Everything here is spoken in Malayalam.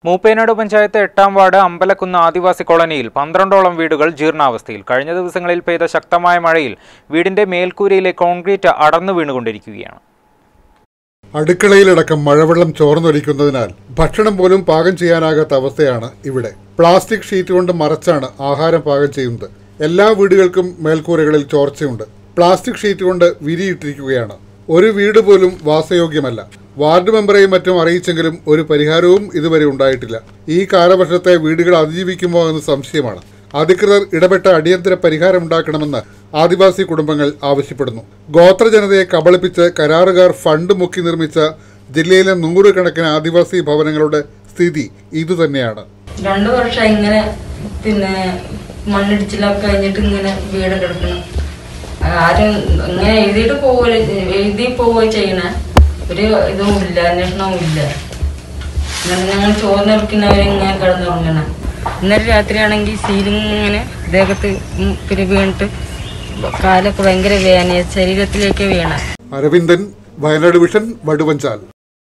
മൂപ്പേനാട് പഞ്ചായത്ത് എട്ടാം വാർഡ് അമ്പലക്കുന്ന് ആദിവാസി കോളനിയിൽ പന്ത്രണ്ടോളം വീടുകൾ ജീർണാവസ്ഥയിൽ കഴിഞ്ഞ ദിവസങ്ങളിൽ പെയ്ത ശക്തമായ മഴയിൽ വീടിന്റെ മേൽക്കൂരയിലെ കോൺക്രീറ്റ് അടർന്നു വീണുകൊണ്ടിരിക്കുകയാണ് അടുക്കളയിലടക്കം മഴവെള്ളം ചോർന്നൊലിക്കുന്നതിനാൽ ഭക്ഷണം പോലും പാകം ചെയ്യാനാകാത്ത അവസ്ഥയാണ് ഇവിടെ പ്ലാസ്റ്റിക് ഷീറ്റ് കൊണ്ട് മറച്ചാണ് ആഹാരം പാകം ചെയ്യുന്നത് എല്ലാ വീടുകൾക്കും മേൽക്കൂരകളിൽ ചോർച്ചയുണ്ട് പ്ലാസ്റ്റിക് ഷീറ്റ് കൊണ്ട് വിരിയിട്ടിരിക്കുകയാണ് ഒരു വീട് പോലും വാസയോഗ്യമല്ല വാർഡ് മെമ്പറെയും മറ്റും അറിയിച്ചെങ്കിലും ഒരു പരിഹാരവും ഇതുവരെ ഉണ്ടായിട്ടില്ല ഈ കാലവർഷത്തെ വീടുകൾ അതിജീവിക്കുമോ എന്ന് സംശയമാണ് അധികൃതർ ഇടപെട്ട അടിയന്തര പരിഹാരം ഉണ്ടാക്കണമെന്ന് ആദിവാസി കുടുംബങ്ങൾ ആവശ്യപ്പെടുന്നു ഗോത്ര ജനതയെ കബളിപ്പിച്ച് കരാറുകാർ ഫണ്ട് മുക്കി നിർമ്മിച്ച ജില്ലയിലെ നൂറുകണക്കിന് ആദിവാസി ഭവനങ്ങളുടെ സ്ഥിതി ഇതുതന്നെയാണ് രണ്ടു വർഷം ഇങ്ങനെ പിന്നെ മണ്ണിടിച്ചിലൊക്കെ കഴിഞ്ഞിട്ട് ഇങ്ങനെ വീട് കിടക്കണം ആരും ഇങ്ങനെ എഴുതിയിട്ട് പോവുക എഴുതി പോവുക ചെയ്യണ ഒരു ഇതും ഇല്ല അന്വേഷണവും ഇല്ല എന്നിട്ട് ഞങ്ങൾ ചോർന്നിറക്കുന്നവരെ ഇങ്ങനെ കിടന്നുറങ്ങണം ഇന്നലെ രാത്രിയാണെങ്കിൽ സീലിംഗ് ഇങ്ങനെ ദേഹത്ത് ഉം പിന്നെ വീണിട്ട് കാലൊക്കെ ഭയങ്കര വേദന ശരീരത്തിലേക്ക് വീണ അരവിന്ദൻ വയനാട് വിഷൻ വടുവഞ്ചാൽ